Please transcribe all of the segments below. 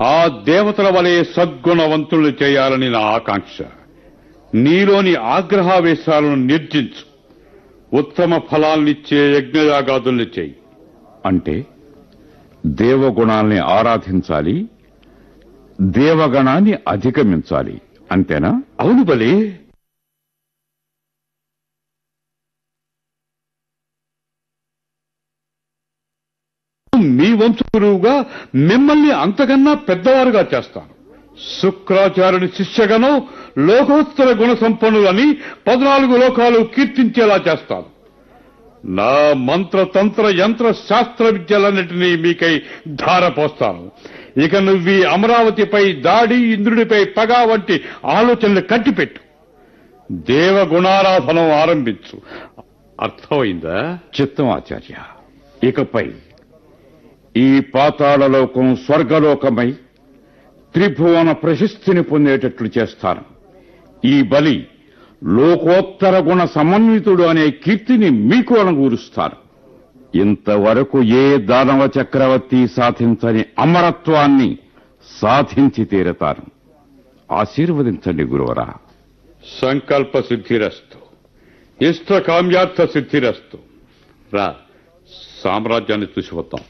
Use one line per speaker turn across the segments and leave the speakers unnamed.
ఆ దేవతల వలె సద్గుణవంతులు చేయాలని నా ఆకాంక్ష నీలోని ఆగ్రహావేశాలను నిర్జించు ఉత్తమ ఫలాల్నిచ్చే యజ్ఞయాగాదుల్ని చేయి
అంటే దేవగుణాల్ని ఆరాధించాలి దేవగణాన్ని అధిగమించాలి అంతేనా
అవును బలి మీ వంశగురువుగా మిమ్మల్ని అంతకన్నా పెద్దవారుగా చేస్తాను శుక్రాచార్యుని శిష్యగను లోకోత్తర గుణ సంపన్నులని పద్నాలుగు లోకాలు కీర్తించేలా చేస్తాను నా మంత్ర తంత్ర యంత్ర శాస్త్ర విద్యలన్నిటినీ మీకై ధారపోస్తాను ఇక నువ్వు ఈ అమరావతిపై దాడి ఇంద్రుడిపై పగ వంటి ఆలోచనలు కట్టిపెట్టు దేవగుణారాధనం ఆరంభించు అర్థమైందా
చిత్తం ఆచార్య ఇకపై ఈ పాతాళలోకం స్వర్గలోకమై త్రిభువన ప్రశస్తిని పొందేటట్లు చేస్తాను ఈ బలి లోకోత్తర గుణ సమన్వితుడు అనే కీర్తిని మీకు అనుగూరుస్తాను ఇంతవరకు ఏ దానవ చక్రవర్తి సాధించని అమరత్వాన్ని సాధించి తీరతాను ఆశీర్వదించండి గురువరా
సంకల్ప సిద్ధిరస్తు ఇష్ట కామ్యార్థ సిద్ధిరస్తు రా సామ్రాజ్యాన్ని చూసి వద్దాం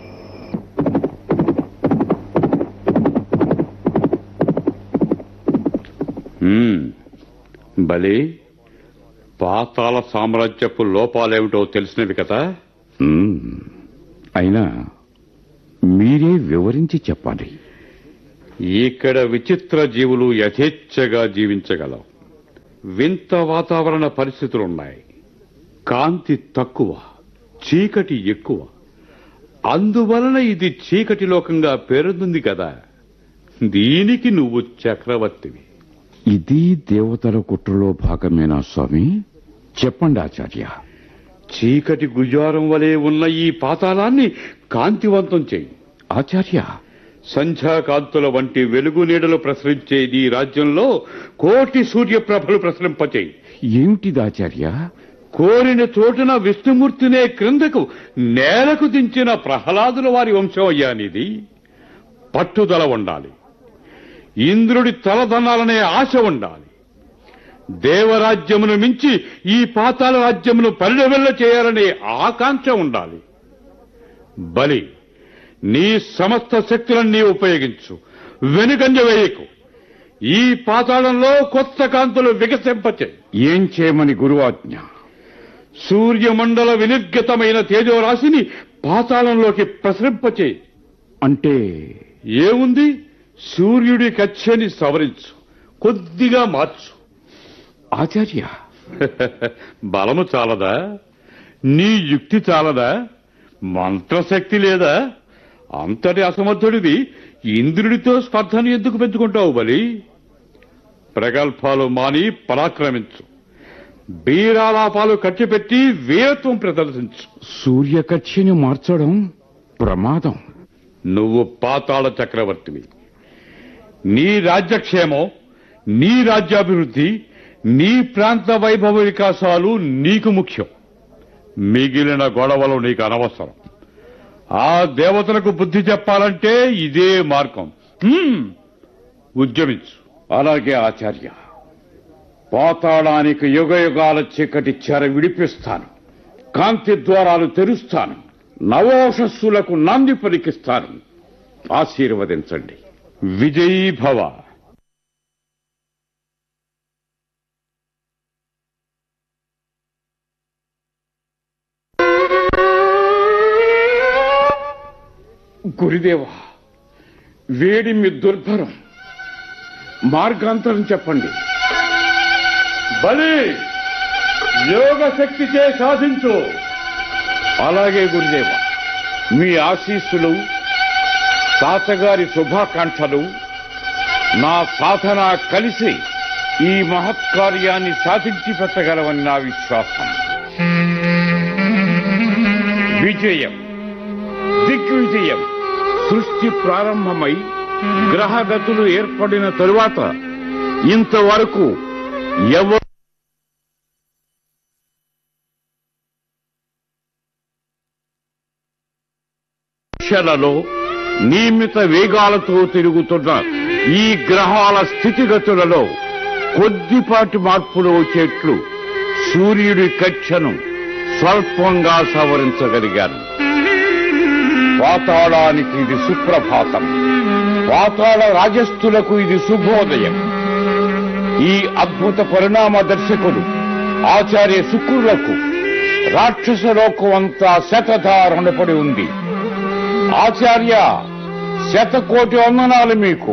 హ్మ్, బలి పాతాళ సామ్రాజ్యపు లోపాలేమిటో తెలిసినవి కదా
మ్మ్. అయినా మీరే వివరించి చెప్పాలి
ఇక్కడ విచిత్ర జీవులు యథేచ్ఛగా జీవించగలవు వింత వాతావరణ పరిస్థితులున్నాయి కాంతి తక్కువ చీకటి ఎక్కువ అందువలన ఇది చీకటి లోకంగా పేరొందింది కదా దీనికి నువ్వు చక్రవర్తివి
ఇది దేవతల కుట్రలో భాగమేనా స్వామి చెప్పండి ఆచార్య
చీకటి గుజారం వలె ఉన్న ఈ పాతాళాన్ని కాంతివంతం చేయి
ఆచార్య
సంధ్యాకాంతుల వంటి వెలుగు నీడలు ప్రసరించే ఈ రాజ్యంలో కోటి సూర్యప్రభలు ప్రసరింపచేయి
ఏమిటిది ఆచార్య
కోరిన చోటున విష్ణుమూర్తినే క్రిందకు నేలకు దించిన ప్రహ్లాదుల వారి వంశం అయ్యానిది పట్టుదల ఉండాలి ఇంద్రుడి తలదనాలనే ఆశ ఉండాలి దేవరాజ్యమును మించి ఈ పాతాల రాజ్యమును పరిణవెల్ల చేయాలనే ఆకాంక్ష ఉండాలి బలి నీ సమస్త శక్తులన్నీ ఉపయోగించు వెనుకంజ వేయకు ఈ పాతాళంలో కొత్త కాంతులు వికసింపచే
ఏం చేయమని గురువాజ్ఞ
సూర్యమండల వినిర్గతమైన తేజోరాశిని పాతాళంలోకి ప్రసరింపచే
అంటే
ఏముంది సూర్యుడి కచ్చని సవరించు కొద్దిగా మార్చు
ఆచార్య
బలము చాలదా నీ యుక్తి చాలదా మంత్రశక్తి లేదా అంతటి అసమర్థుడివి ఇంద్రుడితో స్పర్ధను ఎందుకు పెంచుకుంటావు బలి ప్రగల్భాలు మాని పరాక్రమించు బీరాలాపాలు కట్టిపెట్టి వీరత్వం ప్రదర్శించు
సూర్యకక్షిని మార్చడం ప్రమాదం
నువ్వు పాతాళ చక్రవర్తివి నీ రాజ్యక్షేమం నీ రాజ్యాభివృద్ధి నీ ప్రాంత వైభవ వికాసాలు నీకు ముఖ్యం మిగిలిన గొడవలు నీకు అనవసరం ఆ దేవతలకు బుద్ధి చెప్పాలంటే ఇదే మార్గం హ్మ్. ఉద్యమించు
అలాగే ఆచార్య పాతాళానికి యుగ యుగాల చీకటి చెర విడిపిస్తాను కాంతి ద్వారాలు తెరుస్తాను నవోషస్సులకు నాంది పలికిస్తాను ఆశీర్వదించండి
విజయీ భవ
గురుదేవ వేడి మీ దుర్భరం మార్గాంతరం చెప్పండి
బలి యోగ శక్తిచే సాధించు
అలాగే గురుదేవ మీ ఆశీస్సులు తాతగారి శుభాకాంక్షలు నా సాధన కలిసి ఈ మహత్కార్యాన్ని సాధించి పెట్టగలవని నా విశ్వాసం విజయం దిగ్విజయం సృష్టి ప్రారంభమై గ్రహగతులు ఏర్పడిన తరువాత ఇంతవరకు ఎవరు లలో నియమిత వేగాలతో తిరుగుతున్న ఈ గ్రహాల స్థితిగతులలో కొద్దిపాటి మార్పులు వచ్చేట్లు సూర్యుడి కక్షను స్వల్పంగా సవరించగలిగాను పాతాళానికి ఇది సుప్రభాతం పాతాళ రాజస్థులకు ఇది శుభోదయం ఈ అద్భుత పరిణామ దర్శకుడు ఆచార్య శుక్రులకు రాక్షస లోకం అంతా శతధారణపడి ఉంది ఆచార్య శతకోటి వందనాలు మీకు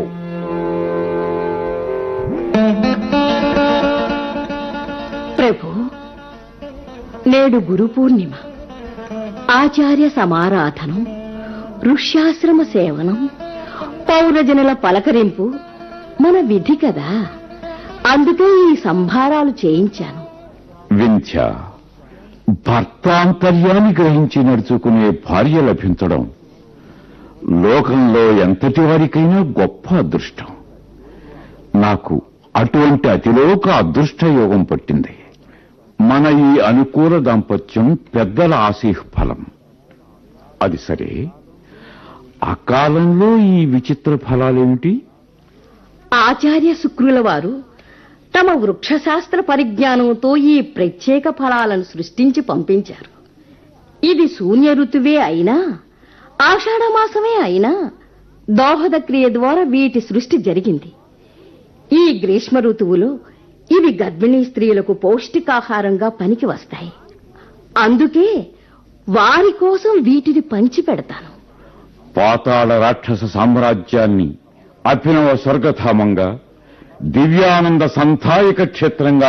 ప్రభు నేడు గురు పూర్ణిమ ఆచార్య సమారాధనం ఋష్యాశ్రమ సేవనం పౌరజనుల పలకరింపు మన విధి కదా అందుకే ఈ సంభారాలు చేయించాను
వింధ్య భర్తాంతర్యాన్ని గ్రహించి నడుచుకునే భార్య లభించడం లోకంలో ఎంతటి వారికైనా గొప్ప అదృష్టం నాకు అటువంటి అతిలోక అదృష్ట యోగం పట్టింది మన ఈ అనుకూల దాంపత్యం పెద్దల ఆశీహ్ ఫలం అది సరే అకాలంలో ఈ విచిత్ర ఫలాలేమిటి
ఆచార్య శుక్రుల వారు తమ వృక్షశాస్త్ర పరిజ్ఞానంతో ఈ ప్రత్యేక ఫలాలను సృష్టించి పంపించారు ఇది శూన్య ఋతువే అయినా ఆషాఢమాసమే అయినా దోహద క్రియ ద్వారా వీటి సృష్టి జరిగింది ఈ గ్రీష్మ ఋతువులో ఇవి గర్భిణీ స్త్రీలకు పౌష్టికాహారంగా పనికి వస్తాయి అందుకే వారి కోసం వీటిని పంచి పెడతాను
పాతాళ రాక్షస సామ్రాజ్యాన్ని అభినవ స్వర్గధామంగా దివ్యానంద సంధాయక క్షేత్రంగా